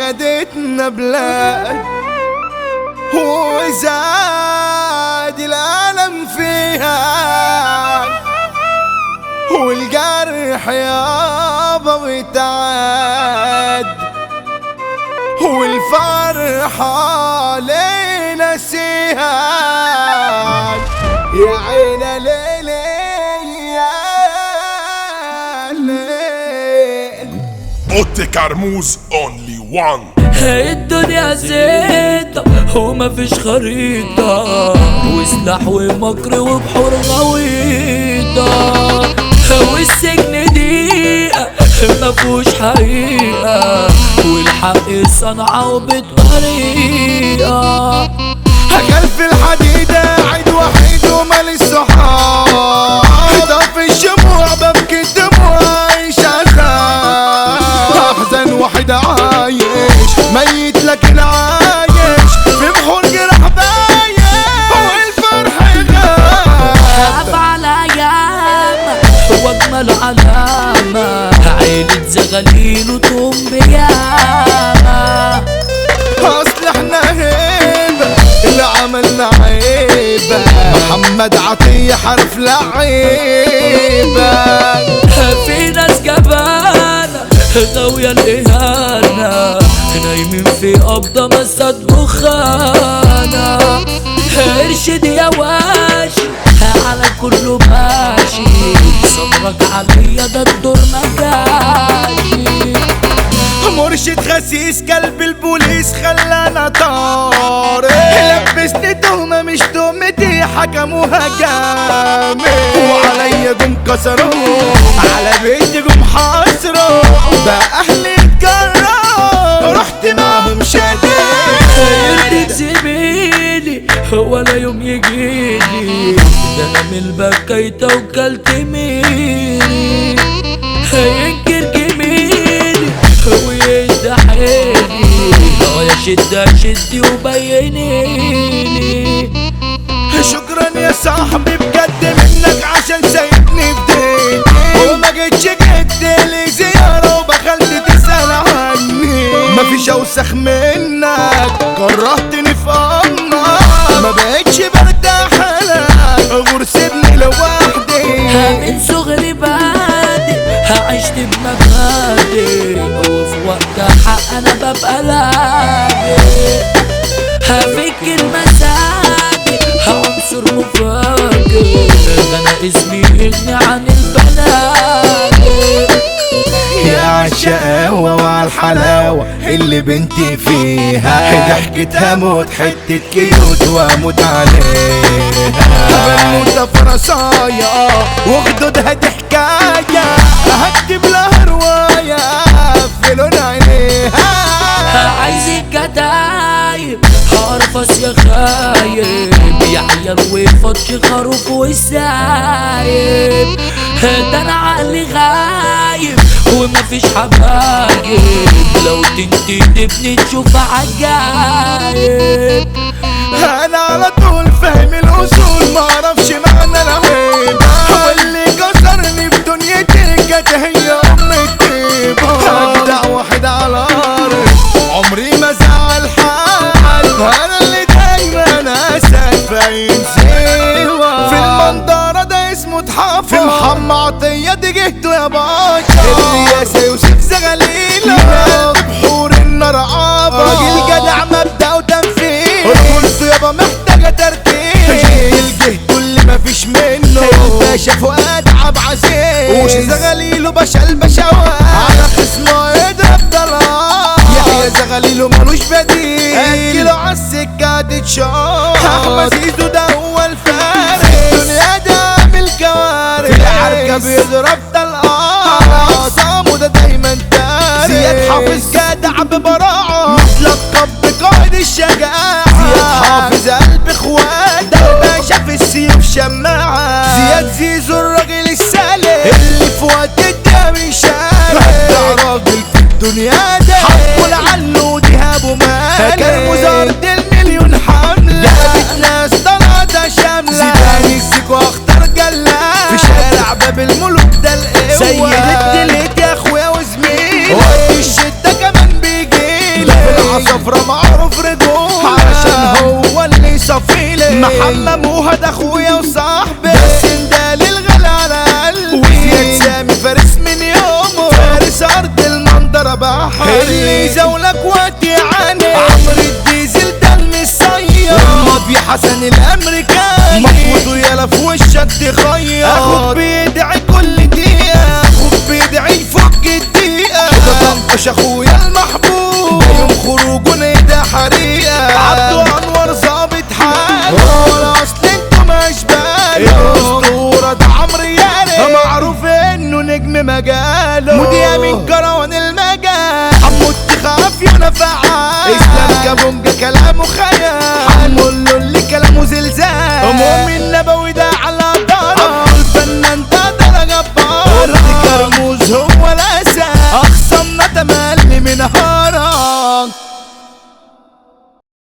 خدتنا بلاد وزاد الألم فيها والجرح يابا وتعاد والفرحة لينا سيها يا عينا ليلي يا ليل اوتي كرموز اونلي وان الدنيا زيتة وما فيش خريطة وسلاح ومكر وبحور غويطة والسجن دقيقة ما فيهوش حقيقة والحق صنعة وبطريقة خلف الحديد قاعد وحيد ومال الصحاب طف الشموع ببكي الدموع عايش عذاب احزن واحد عايش ميت لكن عايش في بحور جرح بايش والفرح غاب أفعل أيام وأجمل علامة عيلة زغاليل وتقوم بياما اصل احنا هيبة اللي عملنا عيبة محمد عطية حرف لعيبة في ناس جبانة غاوية الإهانة نايمين في قبضة مسات دخانة ارشد يا واشي على كله ماشي صبرك عليا ده الدور ما جاشي مرشد خسيس كلب البوليس خلانا طارق لبسني تهمة مش تهمتي حكموها جامد وعليا جم كسروا على بيتي جم حاصروا بقى اهلي اتجروا رحت معاهم شادد يرضيك زميلي ولا يوم يجيلي ده انا من البكاية وكلت ميلي هينكر جميلي ويهدى حيلي اه يا شدة شدي وبينيلي شكرا يا صاحبي بجد منك عشان سايبني بديتي وما جيتش جيت لي زيارة وبخلت تسأل عني مفيش اوسخ منك كرهتني في امك ما بقتش برتاح لك غور سيبني لوحدي من صغري بادي عشت بمبادئ وفي وقت حق انا ببقى لاقي هفك المساجد عنصر مفاجئ انا اسمي يغني عن البنات يا عالشقاوة وعالحلاوة اللي بنتي فيها ضحكتها موت حتة كيوت واموت عليها بنوتة فرصايا وخدودها دي حكاية هكتب لها رواية في لون عينيها عايز الكتايب هرفص يا خايب يا عيال وفتش خروف والسايب ده انا عقلي غايب ومفيش حبايب لو تنتي تبني تشوف عجايب انا على طول فاهم الاصول ما اعرفش معنى العيب واللي كسرني في دنيتي كانت هي ام الطيبة اجدع واحد على الارض عمري ما زعل حد انا اللي دايما اسد فاين سوا في المنظرة ده اسمه اتحفر في محمد عطية دي جهته يا باشا الرياسة يوسف زغليلة بحور النار عابة راجل جدع مبدأ وتنفيذ رجولته يابا محتاجة تركيز الجهد اللي مفيش منه الباشا فؤاد عب عزيز وش زغليله باشا البشوات على خصمه يضرب طلاق يحيى زغليله ملوش بديل اجيله عالسكة تتشاط احمد زيزو ده هو الفارس الدنيا ده عامل كوارث في العركة بيضرب طلقات على اقسامه ده دايما تاريخ زياد حافظ جدع ببراعة متلقب بقائد الشجاعة زياد حافظ قلب اخوات ده الباشا في السيوف شماعة زياد زيزو الراجل السالم اللي في وقت الدم يشارك ده راجل في الدنيا ده حقه لعله ودهابه مال كان وزارة المليون حملة جابت ناس طلعت شاملة زيدان يكسك واختار جلال في شارع باب الملوك ده القوة سيد الدليت يا اخويا وزميلي وقت الشدة كمان بيجيلي الصفرة معروف رجول علشان هو اللي يصفيلي محمد موهد اخويا وصاحبي بس اندال الغلا على قلبي وزياد سامي فارس من يومه فارس ارض المنظرة بحري اللي زولك وقت يعني عمرو الديزل ده المصير الماضي حسن الامريكاني مطوطه يلا في وشك تخير اخوك بيدعي كل دقيقة اخوك بيدعي يفك الدقيقة ده طنطش اخويا المحبوب ده يوم خروجه نيدا حريقة عبده انور ظابط حاله ولا اصل انتوا مش باله الاسطورة ده عمرو ياري معروف انه نجم مجاله مذيع من كروان المجال حمو التخاف يونا فعال اسلام كابونجا كلامه خيال